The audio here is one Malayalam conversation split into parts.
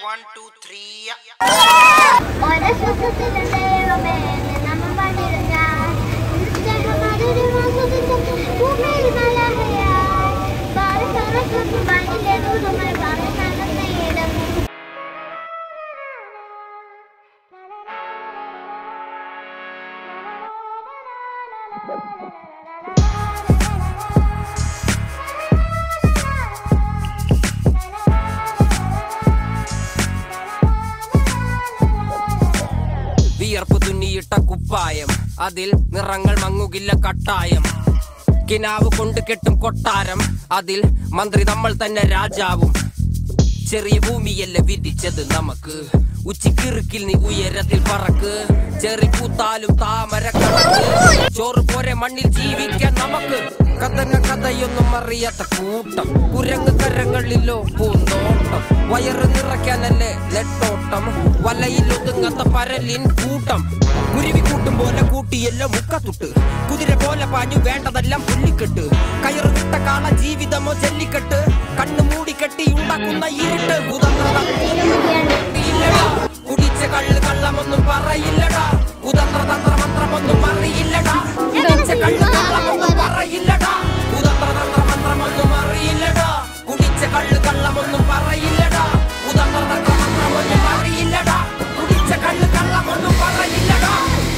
വൺ ടു ത്രീ ഓരോ ശ്വാസത്തിലും ദൈവമേ നമ്മൾ പാടിടുക സ്നേഹമാതൊരു മാസത്തിന്റെ ഭൂമിയിൽ മലഹയായി പാറസറക്കും മണ്ണിലെ ദൂതമായി പാറസറന്നയിടും വിയർപ്പ് തുന്നിയിട്ട കുപ്പായം അതിൽ നിറങ്ങൾ മങ്ങുകില്ല കട്ടായം കിനാവ് കൊണ്ട് കെട്ടും കൊട്ടാരം അതിൽ മന്ത്രി നമ്മൾ തന്നെ രാജാവും ചെറിയ ഭൂമിയല്ല വിധിച്ചത് നമുക്ക് ഉച്ചിക്കിറുക്കിൽ നീ ഉയരത്തിൽ പറക്ക് ചെറി പൂത്താലും താമര കണക്ക് ചോറ് പോരെ മണ്ണിൽ ജീവിക്കാൻ നമുക്ക് കഥന കഥയൊന്നും അറിയാത്ത കൂട്ടം കുരങ്ങ് കരങ്ങളിലോ പൂന്തോട്ടം വയറ് നിറയ്ക്കാനല്ലേ നെട്ടോട്ടം വലയിൽ ഒതുങ്ങാത്ത പരലിൻ കൂട്ടം കുരുവി കൂട്ടും പോലെ കൂട്ടിയെല്ലാം മുക്കത്തുട്ട് കുതിര പോലെ പാഞ്ഞു വേണ്ടതെല്ലാം പുല്ലിക്കെട്ട് കയറ് വിട്ട കാള ജീവിതമോ ജല്ലിക്കെട്ട് കണ്ണു മൂടിക്കെട്ടി ഉണ്ടാക്കുന്ന ഇരുട്ട് കുതന്ത്രത ഇല്ലടാ കുടിച്ച കള്ള് കള്ളമൊന്നും പറയില്ലടാ കുതന്ത്ര തന്ത്ര മന്ത്രമൊന്നും അറിയില്ലടാ കുടിച്ച കള്ള് കള്ളമൊന്നും പറയില്ലടാ കുതന്ത്ര തന്ത്ര മന്ത്രമൊന്നും അറിയില്ലടാ കുടിച്ച കള്ള് കള്ളമൊന്നും പറയില്ലടാ കുതന്ത്ര തന്ത്ര മന്ത്രമൊന്നും അറിയില്ലടാ കുടിച്ച കള്ള് കള്ളമൊന്നും പറയില്ലടാ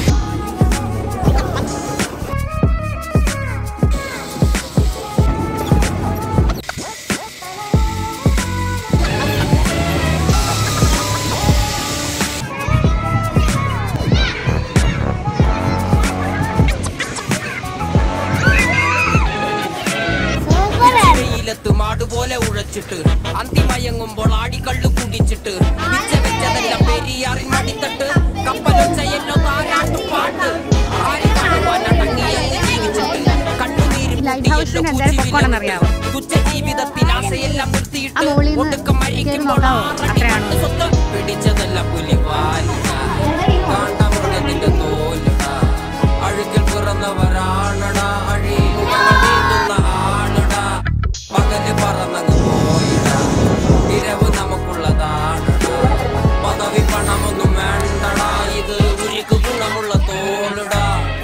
സൂപ്പറാണ് വെയിലത്ത് മാടുപോലെ ഉഴച്ചിട്ട് അന്തിമയങ്ങുമ്പോൾ ആടിക്കള്ളു കുടിച്ചിട്ട് പിച്ച വെച്ചതെല്ലാം പെരിയാറിൻ മടിത്തട്ട് കപ്പലൊച്ചയല്ലോ താരാട്ടു പാട്ട് ആര് കാണുവാൻ അടങ്ങിയങ്ങ് ജീവിച്ചിട്ട് കണ്ണുനീരും ലൈറ്റ് ഹൗസിന് എന്തായാലും പൊക്കോണമെന്നറിയാവോ? തുച്ഛ ജീവിതത്തിൽ ആശയെല്ലാം ആ നിർത്തിയിട്ട് മോളിൽ നിന്ന് ഒടുക്കം കയറി മരിക്കുമ്പോൾ നോക്കാവോ? ആറടി അത്രയാണോ? മണ്ണ് സ്വത്ത് പിടിച്ചതല്ല പുലിവാലിക കാണ്ടാമൃഗത്തിന്റെ തോലിടാ അഴുകിൽ പിറന്നവരാണടാ അഴിയുന്ന ആണടാ പകല് പറന്നങ്ങ് പോയിടാ ഇരവ് നമുക്കുള്ളതാണടാ പദവി പണമൊന്നും വേണ്ടടാ ഇത് ഉരുക്ക് ഗുണമുള്ള തോലിടാ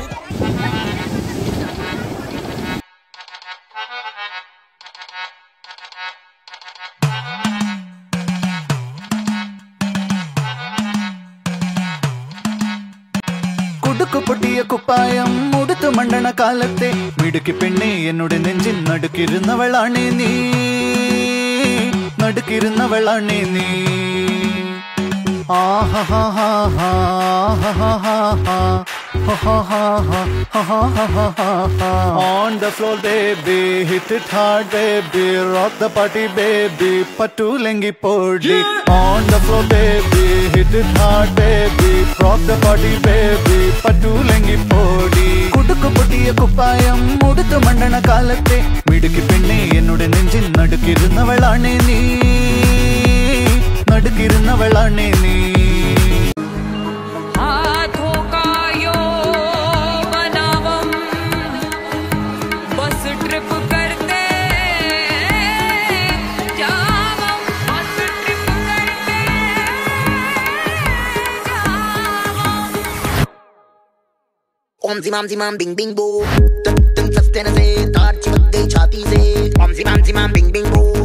കുടുക്കു പൊട്ടിയ കുപ്പായം മുടുത്തു മണ്ടണ കാലത്തെ മിടുക്കി പെണ്ണെ എന്നോട് നെഞ്ചിൽ നടുക്കിരുന്നവളാണേ നീ നടുക്കിരുന്നവളാണേ നീ On the floor, baby, hit it hard, baby, rock the party, baby, patulengi podi. On the floor, baby, hit it hard, baby, rock the party, baby, patulengi podi. കുടുക്കു പൊട്ടിയ കുപ്പായം മുടുത്തു മണ്ടണ കാലത്തെ മിടുക്കി പെണ്ണെ എന്നോട് നെഞ്ചിൽ നടുക്കിരുന്നവളാണേ നീ നടുക്കിരുന്നവളാണേ നീ हाथों का यो बनावम बस ट्रिप करते जावम बस ट्रिप करते जावम ओम जिमाम जिमाम बिंग बिंग बो तुम तुम सस्ते न से तार चिपक गई छाती से ओम जिमाम जिमाम बिंग बिंग बो